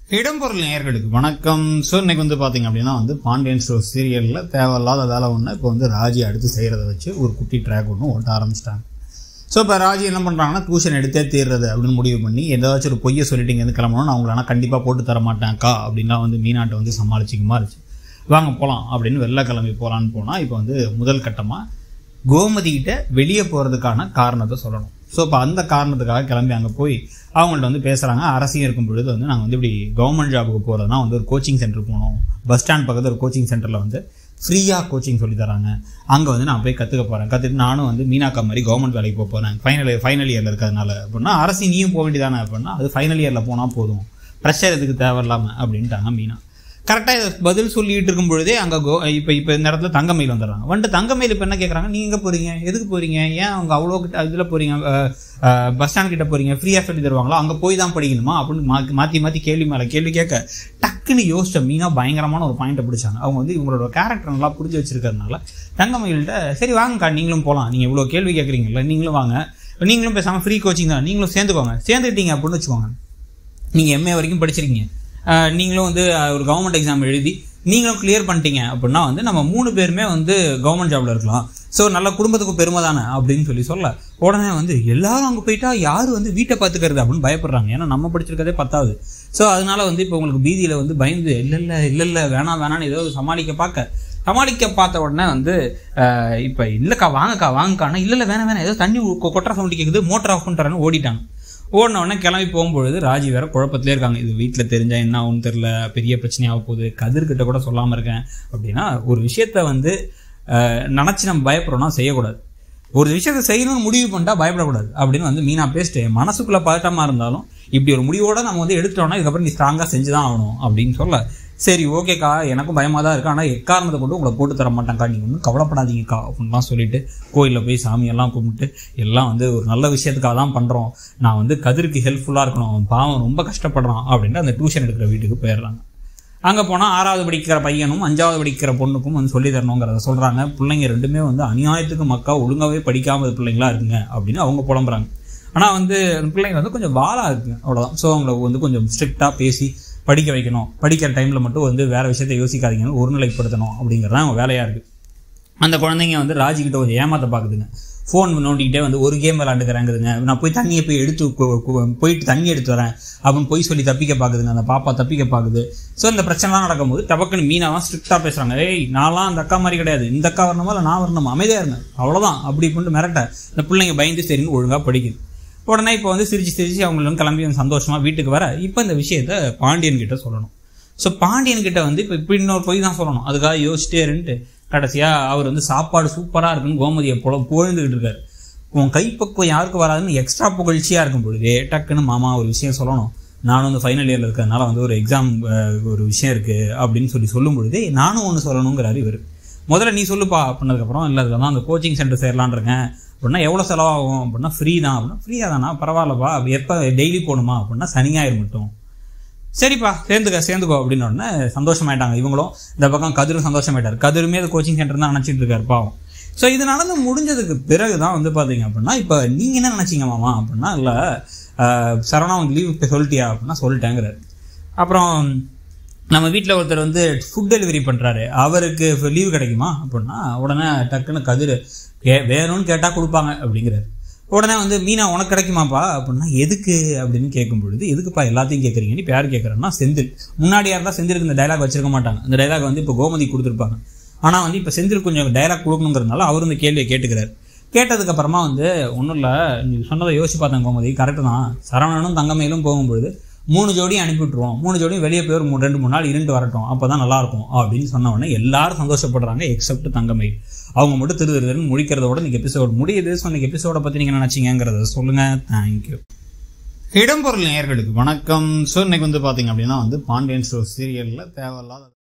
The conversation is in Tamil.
இடம்பொருள் நேயர்களுக்கு வணக்கம் ஸோ இன்னைக்கு வந்து பார்த்தீங்க அப்படின்னா வந்து பாண்டியன் ஸ்டோர் சீரியலில் தேவையில்லாத வேலை ஒன்று இப்போ வந்து ராஜி அடுத்து செய்கிறத வச்சு ஒரு குட்டி ட்ராக் ஒன்று ஓட்ட ஆரம்பிச்சிட்டாங்க ஸோ இப்போ ராஜி என்ன பண்ணுறாங்கன்னா டியூஷன் எடுத்தே தீர்றது அப்படின்னு முடிவு பண்ணி ஏதாச்சும் ஒரு பொய்யை சொல்லிட்டு இங்கேருந்து கிளம்பணும் நான் உங்களை ஆனால் கண்டிப்பாக போட்டு தர மாட்டேன்க்கா அப்படின்லாம் வந்து மீனாட்டை வந்து சமாளிச்சிக்குமா இருந்துச்சு வாங்க போகலாம் அப்படின்னு வெளில கிளம்பி போகலான்னு போனால் இப்போ வந்து முதல் கட்டமாக கோமதி கிட்ட வெளியே போகிறதுக்கான காரணத்தை சொல்லணும் ஸோ இப்போ அந்த காரணத்துக்காக கிளம்பி அங்கே போய் அவங்கள்ட்ட வந்து பேசுகிறாங்க அரசியல் இருக்கும் பொழுது வந்து நாங்கள் வந்து இப்படி கவர்மெண்ட் ஜாபுக்கு போகிறதுனா வந்து ஒரு கோச்சிங் சென்டர் போகணும் பஸ் ஸ்டாண்ட் பக்கத்தில் ஒரு கோச்சிங் சென்டரில் வந்து ஃப்ரீயாக கோச்சிங் சொல்லி தராங்க அங்கே வந்து நான் போய் கற்றுக்க போகிறேன் கற்றுட்டு நானும் வந்து மீனாக்கா மாதிரி கவர்மெண்ட் வேலைக்கு போக போகிறேன் ஃபைனல் ஃபைனல் இயரில் இருக்கிறதுனால அப்படின்னா அரசு நீயும் போக வேண்டியதானே அப்படின்னா அது ஃபைனல் இயரில் போனால் போதும் ப்ரெஷர் எதுக்கு தேவையில்லாமல் அப்படின்ட்டாங்க மீனா கரெக்டாக இதை பதில் சொல்லிட்டு இருக்கும் பொழுதே அங்கே கோ இப்போ இப்போ இந்த இடத்துல தங்கமயில் வந்துடுறாங்க வந்துட்டு தங்கமயில் இப்போ என்ன கேட்குறாங்க நீங்கள் எங்கே போகிறீங்க எதுக்கு போகிறீங்க ஏன் அவங்க அவ்வளோ கிட்ட இதில் போகிறீங்க பஸ் ஸ்டாண்ட் கிட்ட போகிறீங்க ஃப்ரீயாக சொல்லி தருவாங்களா அங்கே போய் தான் படிக்கணுமா அப்படின்னு மாற்றி மாற்றி மாற்றி கேள்வி மேலே கேள்வி கேட்க டக்குன்னு யோசிச்ச மீனா பயங்கரமான ஒரு பாயிண்ட்டை பிடிச்சாங்க அவங்க வந்து இவங்களோட கேரக்டர் நல்லா புரிஞ்சு வச்சிருக்கிறதுனால தங்கமயில்கிட்ட சரி வாங்கக்கா நீங்களும் போகலாம் நீங்கள் இவ்வளோ கேள்வி கேட்குறீங்கல்ல நீங்களும் வாங்க நீங்களும் பேசாமல் ஃப்ரீ கோச்சிங் தான் நீங்களும் சேர்ந்துக்கோங்க சேர்ந்துக்கிட்டீங்க அப்படின்னு வச்சுக்கோங்க நீங்கள் எம்ஏ வரைக்கும் படிச்சிருக்கீங்க ஆஹ் நீங்களும் வந்து ஆஹ் ஒரு கவர்மெண்ட் எக்ஸாம் எழுதி நீங்களும் கிளியர் பண்ணிட்டீங்க அப்படின்னா வந்து நம்ம மூணு பேருமே வந்து கவர்மெண்ட் ஜாப்ல இருக்கலாம் ஸோ நல்ல குடும்பத்துக்கு பெருமை தானே அப்படின்னு சொல்லி சொல்ல உடனே வந்து எல்லாரும் அங்கே போயிட்டா யார் வந்து வீட்டை பார்த்துக்கிறது அப்படின்னு பயப்படுறாங்க ஏன்னா நம்ம படிச்சிருக்கதே பத்தாவது ஸோ அதனால வந்து இப்போ உங்களுக்கு பீதியில் வந்து பயந்து இல்லை இல்லை இல்லை இல்லை வேணாம் வேணாம்னு ஏதோ சமாளிக்க பார்க்க சமாளிக்க பார்த்த உடனே வந்து இப்போ இல்லைக்கா வாங்கக்கா வாங்கக்கானா இல்லை இல்லை வேணாம் வேணாம் ஏதோ தண்ணி கொ- கொட்டுற சவுண்டு கேட்குது மோட்டர் ஆஃப் பண்ணுறான்னு ஓடிட்டாங்க ஓடின உடனே கிளம்பி போகும்பொழுது ராஜி வேற குழப்பத்திலே இருக்காங்க இது வீட்டில் தெரிஞ்சா என்ன ஆகும்னு தெரில பெரிய பிரச்சனையாக போகுது கதிர்கிட்ட கூட சொல்லாமல் இருக்கேன் அப்படின்னா ஒரு விஷயத்த வந்து அஹ், நினைச்சு நம்ம பயப்படுறோம்னா செய்யக்கூடாது ஒரு விஷயத்தை செய்யணும்னு முடிவு பண்ணிட்டா பயப்படக்கூடாது அப்படின்னு வந்து மீனா பேசிட்டு மனசுக்குள்ள பதட்டமா இருந்தாலும் இப்படி ஒரு முடிவோட நம்ம வந்து எடுத்துட்டோம்னா இதுக்கப்புறம் நீ ஸ்ட்ராங்காக செஞ்சு தான் ஆகணும் அப்படின்னு சொல்ல சரி ஓகேக்கா எனக்கும் பயமாக தான் இருக்கு ஆனால் எக்காரணத்தை கொண்டு உங்களை போட்டு தர மாட்டேன்க்கா நீங்கள் ஒன்றும் கவலைப்படாதீங்கக்கா அப்படின்லாம் சொல்லிட்டு கோயிலில் போய் சாமியெல்லாம் கும்பிட்டு எல்லாம் வந்து ஒரு நல்ல விஷயத்துக்காக தான் பண்ணுறோம் நான் வந்து கதிருக்கு ஹெல்ப்ஃபுல்லாக இருக்கணும் அவன் பாவம் ரொம்ப கஷ்டப்படுறான் அப்படின்ட்டு அந்த டியூஷன் எடுக்கிற வீட்டுக்கு போயிடுறாங்க அங்கே போனால் ஆறாவது படிக்கிற பையனும் அஞ்சாவது படிக்கிற பொண்ணுக்கும் வந்து சொல்லி தரணுங்கிறத சொல்கிறாங்க பிள்ளைங்க ரெண்டுமே வந்து அநியாயத்துக்கு மக்கா ஒழுங்காகவே படிக்காம பிள்ளைங்களா இருக்குங்க அப்படின்னு அவங்க புலம்புறாங்க ஆனால் வந்து அந்த பிள்ளைங்க வந்து கொஞ்சம் வாழா இருக்குங்க அவ்வளோதான் ஸோ அவங்கள வந்து கொஞ்சம் ஸ்ட்ரிக்டாக பேசி படிக்க வைக்கணும் படிக்கிற டைமில் மட்டும் வந்து வேறு விஷயத்தை யோசிக்காதீங்கன்னு ஒருநிலைப்படுத்தணும் அப்படிங்கிறது தான் அவங்க வேலையாக இருக்குது அந்த குழந்தைங்க வந்து ராஜிக்கிட்ட கொஞ்சம் ஏமாத்த பார்க்குதுங்க ஃபோன் நோண்டிக்கிட்டே வந்து ஒரு கேம் விளாண்டுக்கிறாங்குதுங்க நான் போய் தண்ணியை போய் எடுத்து கு- கு- போயிட்டு தண்ணி எடுத்து வரேன் அப்படின்னு போய் சொல்லி தப்பிக்க பார்க்குதுங்க அந்த பாப்பா தப்பிக்க பார்க்குது ஸோ இந்த பிரச்சனைலாம் நடக்கும்போது டபக்குன்னு மீனாலாம் ஸ்ட்ரிக்டாக பேசுகிறாங்க ஏய் நான்லாம் அந்த அக்கா மாதிரி கிடையாது இந்த அக்கா வரணுமா இல்லை நான் வரணுமா அமைதியாக இருங்க அவ்வளோதான் அப்படி இப்படின்ட்டு மிரட்ட இந்த பிள்ளைங்க பயந்து சரின்னு ஒழுங்காக படிக்குது உடனே இப்போ வந்து சிரிச்சு சிரிச்சு அவங்களும் கிளம்பி வந்து சந்தோஷமா வீட்டுக்கு வர இப்போ இந்த விஷயத்த பாண்டியன் கிட்ட சொல்லணும் ஸோ பாண்டியன் கிட்ட வந்து இப்போ இப்படி இன்னொரு பொய் தான் சொல்லணும் அதுக்காக யோசிச்சிட்டே இருந்துட்டு கடைசியாக அவர் வந்து சாப்பாடு சூப்பராக இருக்குன்னு கோமதியை புல புகழ்ந்துக்கிட்டு இருக்காரு உன் கைப்பக்குவம் யாருக்கு வராதுன்னு எக்ஸ்ட்ரா புகழ்ச்சியாக இருக்கும் பொழுதே டக்குன்னு மாமா ஒரு விஷயம் சொல்லணும் நானும் வந்து ஃபைனல் இயரில் இருக்கிறதுனால வந்து ஒரு எக்ஸாம் ஒரு விஷயம் இருக்குது அப்படின்னு சொல்லி சொல்லும் பொழுதே நானும் ஒன்று சொல்லணுங்கிறாரு இவர் முதல்ல நீ சொல்லுப்பா அப்படின்னதுக்கப்புறம் இல்லை அதில் தான் அந்த கோச்சிங் சென்டர் சேரலான் இருக்கேன் அப்படின்னா எவ்வளோ செலவாகும் அப்படின்னா ஃப்ரீ தான் அப்படின்னா ஃப்ரீயாக தானா பரவாயில்லப்பா எப்போ டெய்லி போகணுமா அப்படின்னா சனி ஞாயிறு மட்டும் சரிப்பா சேர்ந்துக்க சேர்ந்துக்கோ அப்படின்னு உடனே சந்தோஷமாயிட்டாங்க இவங்களும் இந்த பக்கம் கதிரும் சந்தோஷமாயிட்டார் கதிருமே அது கோச்சிங் சென்டர் தான் நினச்சிட்டு இருக்காரு பாவம் ஸோ இது நடந்து முடிஞ்சதுக்கு பிறகு தான் வந்து பார்த்தீங்க அப்படின்னா இப்போ நீங்கள் என்ன நினச்சிங்க மாமா அப்படின்னா இல்லை சரவணா வந்து லீவ் இப்போ சொல்லிட்டியா அப்படின்னா சொல்லிட்டேங்கிறாரு அப்புறம் நம்ம வீட்டில் ஒருத்தர் வந்து ஃபுட் டெலிவரி பண்ணுறாரு அவருக்கு லீவு கிடைக்குமா அப்படின்னா உடனே டக்குன்னு கதிர் கே வேணும்னு கேட்டால் கொடுப்பாங்க அப்படிங்கிறாரு உடனே வந்து மீனா உனக்கு கிடைக்குமாப்பா அப்படின்னா எதுக்கு அப்படின்னு கேட்கும் பொழுது எதுக்குப்பா எல்லாத்தையும் கேட்குறீங்கன்னு இப்போ யார் கேட்குறேன்னா செந்தில் முன்னாடி யாருந்தா செந்திலுக்கு இந்த டைலாக் வச்சிருக்க மாட்டாங்க இந்த டைலாக் வந்து இப்போ கோமதி கொடுத்துருப்பாங்க ஆனால் வந்து இப்போ செந்தில் கொஞ்சம் டைலாக் கொடுக்கணுங்கிறதுனால அவர் இந்த கேள்வியை கேட்டுக்கிறாரு கேட்டதுக்கு அப்புறமா வந்து ஒன்றும் இல்லை நீ சொன்னதை யோசிச்சு பார்த்தேன் கோமதி கரெக்டு தான் சரவணனும் தங்கமயிலும் போகும்பொழுது மூணு ஜோடியும் அனுப்பி விட்டுருவோம் மூணு ஜோடியும் வெளியே போய் ஒரு மூணு ரெண்டு மூணு நாள் இருண்டு வரட்டும் அப்போ தான் நல்லாயிருக்கும் அப்படின்னு சொன்ன உடனே எல்லாரும் சந்தோஷப்படுறாங்க எக்ஸப்ட் தங்கமயில் அவங்க மட்டும் திரு திருன்னு முடிக்கிறதோட இன்னைக்கு எபிசோட் முடியுது ஸோ இன்னைக்கு எபிசோட பற்றி நீங்கள் நினச்சிங்கிறத சொல்லுங்கள் தேங்க்யூ இடம்பொருள் நேயர்களுக்கு வணக்கம் ஸோ இன்னைக்கு வந்து பார்த்தீங்க அப்படின்னா வந்து பாண்டியன் ஸ்டோர் சீரியலில் தேவையில்லாத